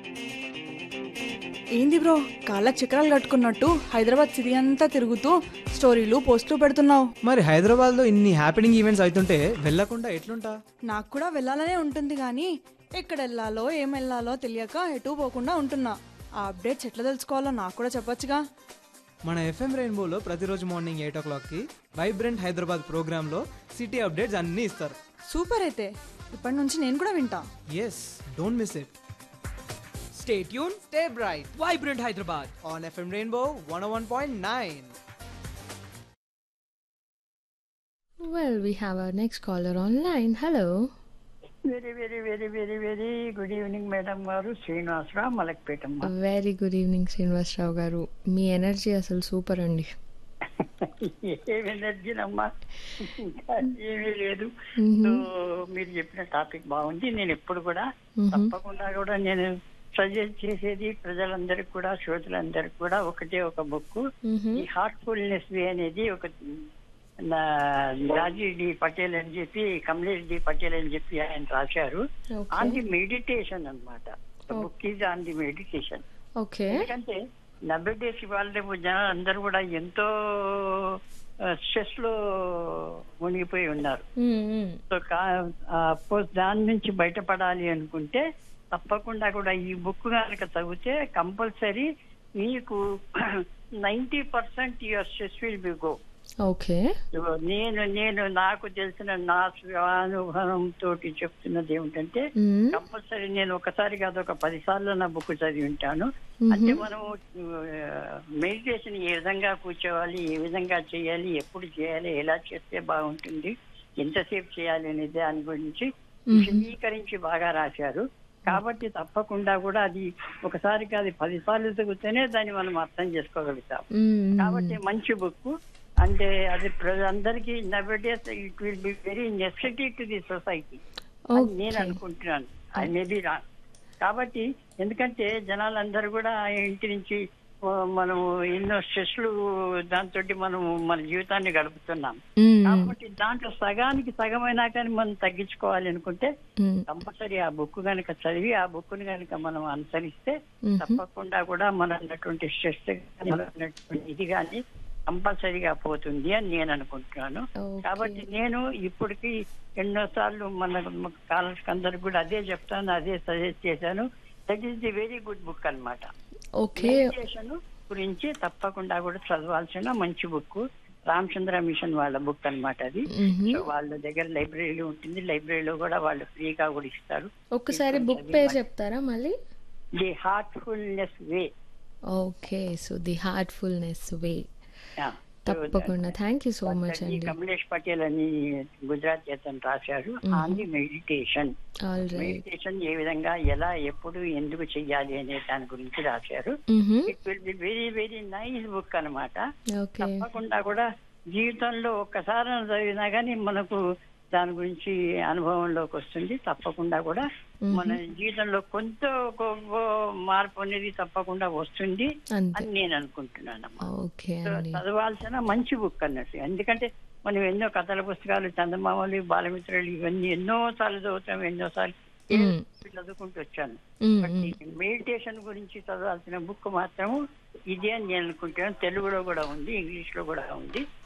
ఏంది బ్రో కాళ్ళకి చక్రాలు కట్టుకున్నట్టు హైదరాబాద్ సిటీ అంతా తిరుగుతూ స్టోరీలు పోస్టులు పెడుతున్నావు మరి హైదరాబాద్లో ఇన్ని హ్యాపెనింగ్ ఈవెంట్స్ అవుతుంటే వెళ్ళకుండా ఎట్లుంటా నాకు కూడా వెళ్ళాలనే ఉంటుంది కానీ ఎక్కడ వెళ్ళాలో ఏం వెళ్ళాలో తెలియక ఎటు పోకుండా ఉంటున్నా ఆ అప్డేట్స్ ఎట్లా తెలుసుకోవాలో నాకు కూడా చెప్పొచ్చుగా మన ఎఫ్ఎం రెయిన్బోలో ప్రతిరోజు మార్నింగ్ ఎయిట్ ఓ క్లాక్కి వైబ్రెంట్ హైదరాబాద్ ప్రోగ్రాంలో సిటీ అప్డేట్స్ అన్నీ ఇస్తారు సూపర్ అయితే ఇప్పటి నుంచి నేను కూడా వింటా yes don't miss it stay tune stay bright vibrant Hyderabad on FM rainbow one one point nine Well, we have our next caller online. Hello. Very very very very very good evening madam garu Srinivasarao మలక్పేటమ్మ very good evening Srinivasarao garu మీ energy అసలు super అండి ఏం ఎనర్జీనమ్మా ఇంకా ఏమీ లేదు so మీరు చెప్పిన టాపిక్ బాగుంది నేను ఎప్పుడు కూడా తప్పకుండా కూడా నేను సజెస్ట్ చేసేది ప్రజలందరికీ కూడా శ్రోతలందరికీ కూడా ఒకటే ఒక బుక్ ఈ హార్ట్ఫుల్నెస్ వే అనేది ఒక నా రాజీ డి పటేల్ అని చెప్పి కమలేష్ డి పటేల్ అని చెప్పి ఆయన రాశారు ఆన్ ది మెడిటేషన్ అనమాట book is on the meditation okay ఎందుకంటే నలభై డేస్ ఇవాళ రేపు జనాలు అందరూ కూడా ఎంతో స్ట్రెస్ లో మునిగిపోయి ఉన్నారు సో సపోజ్ దాని నుంచి బయటపడాలి అనుకుంటే తప్పకుండా కూడా ఈ బుక్ కనుక చదివితే కంపల్సరీ మీకు ninety percent your stress will be go okay నేను నేను నాకు తెలిసిన నా అనుభవం తోటి చెప్తున్నది ఏమిటంటే కంపల్సరీ నేను ఒకసారి కాదు ఒక పది సార్లు నా బుక్ చదివి ఉంటాను అంటే మనం మెడిటేషన్ ఏ విధంగా కూర్చోవాలి ఏ విధంగా చేయాలి ఎప్పుడు చేయాలి ఎలా చేస్తే బాగుంటుంది ఎంతసేపు చేయాలి అనే దాని గురించి విశదీకరించి బాగా రాశారు కాబట్టి తప్పకుండా కూడా అది ఒకసారి కాదు పది సార్లు చదివితేనే దాన్ని మనం అర్థం చేసుకోగలుగుతాం కాబట్టి మంచి బుక్ అంటే అది ప్రజలందరికీ nowadays it will be very necessity to the society అని నేను అనుకుంటున్నాను ఐ మే బి రాంగ్ కాబట్టి ఎందుకంటే జనాలందరూ కూడా ఇంటి నుంచి ఆ, మనము ఎన్నో స్ట్రెస్లు దాంతో మనం మన జీవితాన్ని గడుపుతున్నాం కాబట్టి దాంట్లో సగానికి సగమైనా కానీ మనం తగ్గించుకోవాలి అనుకుంటే కంపల్సరీ ఆ బుక్ కనుక చదివి ఆ బుక్ ని కనుక మనం అనుసరిస్తే తప్పకుండా కూడా మన ఉన్నటువంటి స్ట్రెస్ ఉన్నటువంటి ఇది కానీ కంపల్సరీగా పోతుంది అని నేను అనుకుంటున్నాను కాబట్టి నేను ఇప్పటికి ఎన్నోసార్లు మన కాలర్స్ అందరికి కూడా అదే చెప్తాను అదే సజెస్ట్ చేశాను that is the very good book అన్నమాట ఓకే మెడిటేషన్ గురించి తప్పకుండా కూడా చదవాల్సిన మంచి బుక్ రామచంద్ర మిషన్ వాళ్ళ బుక్ అన్నమాట అది సో వాళ్ళ దగ్గర లైబ్రరీలో ఉంటుంది లైబ్రరీలో కూడా వాళ్ళు ఫ్రీగా కూడా ఇస్తారు ఒక్కసారి బుక్ పేరు చెప్తారా మళ్ళీ the heartfulness way okay so the heartfulness way తప్పకుండా థ్యాంక్ యూ సో మచ్ అండి కమలేష్ పటేల్ అని గుజరాత్ చేతన్ రాశారు on the meditation all right meditation ఏ విధంగా ఎలా ఎప్పుడు ఎందుకు చెయ్యాలి అనే దాని గురించి రాశారు it will be very very nice book అన్నమాట ఓకే తప్పకుండా కూడా జీవితంలో ఒక్కసారి చదివినా కానీ మనకు దాని గురించి అనుభవంలోకి వస్తుంది తప్పకుండా కూడా మన జీవితంలో కొంత గొప్ప మార్పు అనేది తప్పకుండా వస్తుంది అంతే అని నేను అనుకుంటున్నానమ్మా ఓకే సో అండి చదవాల్సిన మంచి బుక్ అన్నట్టు ఎందుకంటే మనం ఎన్నో కథల పుస్తకాలు చందమామలు బాలమిత్రులు ఇవన్నీ ఎన్నో సార్లు చదువుతాం ఎన్నో సార్లు మ్మ్. చదువుకుంటూ వచ్చాను మ్మ్, బట్ మ్మ్. ఈ మెడిటేషన్ గురించి చదవాల్సిన బుక్ మాత్రం ఇదే అని నేను అనుకుంటాను తెలుగులో కూడా ఉంది ఇంగ్లీష్ లో కూడా ఉంది